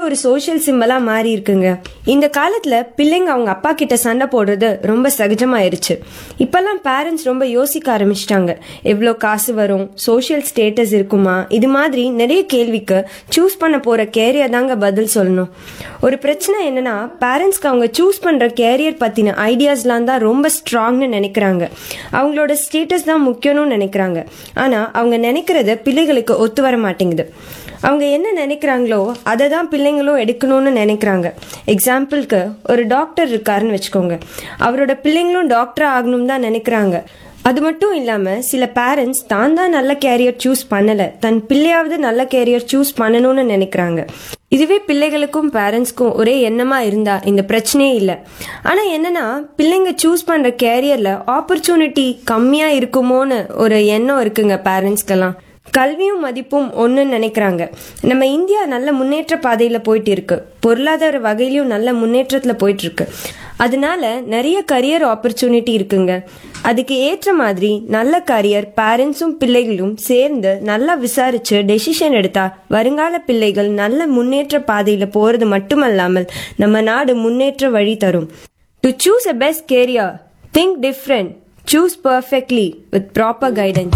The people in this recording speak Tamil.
ஒரு சோஷியல் சிம்பலா மாறி இருக்குங்க இந்த காலத்துல பிள்ளைங்க அவங்க அப்பா கிட்ட சண்டை போடுறது ரொம்ப சகஜமாயிருச்சு இப்பெல்லாம் பேரண்ட்ஸ் ரொம்ப யோசிக்க ஆரம்பிச்சிட்டாங்க எவ்வளோ காசு வரும் சோஷியல் ஸ்டேட்டஸ் இருக்குமா இது மாதிரி நிறைய கேள்விக்கு சூஸ் பண்ண போற கேரியர் தாங்க பதில் சொல்லணும் ஒரு பிரச்சனை என்னன்னா பேரண்ட்ஸ்க்கு அவங்க சூஸ் பண்ற கேரியர் பத்தின ஐடியாஸ்லாம் தான் ரொம்ப ஸ்ட்ராங்னு நினைக்கிறாங்க அவங்களோட ஸ்டேட்டஸ் தான் முக்கியம்னு நினைக்கிறாங்க ஆனா அவங்க நினைக்கிறது பிள்ளைகளுக்கு ஒத்து வர மாட்டேங்குது அவங்க என்ன நினைக்கிறாங்களோ அதை தான் பிள்ளைங்களும் எடுக்கணும்னு நினைக்கிறாங்க எக்ஸாம்பிளுக்கு ஒரு டாக்டர் இருக்காருன்னு வச்சுக்கோங்க அவரோட பிள்ளைங்களும் டாக்டர் ஆகணும் தான் நினைக்கிறாங்க அது மட்டும் இல்லாம சில பேரண்ட்ஸ் தான் தான் நல்ல கேரியர் சூஸ் பண்ணல தன் பிள்ளையாவது நல்ல கேரியர் சூஸ் பண்ணணும்னு நினைக்கிறாங்க இதுவே பிள்ளைகளுக்கும் பேரண்ட்ஸ்க்கும் ஒரே எண்ணமா இருந்தா இந்த பிரச்சனையே இல்லை ஆனா என்னன்னா பிள்ளைங்க சூஸ் பண்ற கேரியர்ல ஆப்பர்ச்சுனிட்டி கம்மியா இருக்குமோன்னு ஒரு எண்ணம் இருக்குங்க பேரண்ட்ஸ்க்கெல்லாம் கல்வியும் மதிப்பும் ஒன்றுன்னு நினைக்கிறாங்க நம்ம இந்தியா நல்ல முன்னேற்ற பாதையில் போயிட்டு இருக்கு பொருளாதார வகையிலையும் நல்ல முன்னேற்றத்தில் போயிட்டு இருக்கு அதனால நிறைய கரியர் ஆப்பர்ச்சுனிட்டி இருக்குங்க அதுக்கு ஏற்ற மாதிரி நல்ல கரியர் பேரண்ட்ஸும் பிள்ளைகளும் சேர்ந்து நல்லா விசாரிச்சு டெசிஷன் எடுத்தா வருங்கால பிள்ளைகள் நல்ல முன்னேற்ற பாதையில் போறது மட்டுமல்லாமல் நம்ம நாடு முன்னேற்ற வழி தரும் to choose a best career think different choose perfectly with proper guidance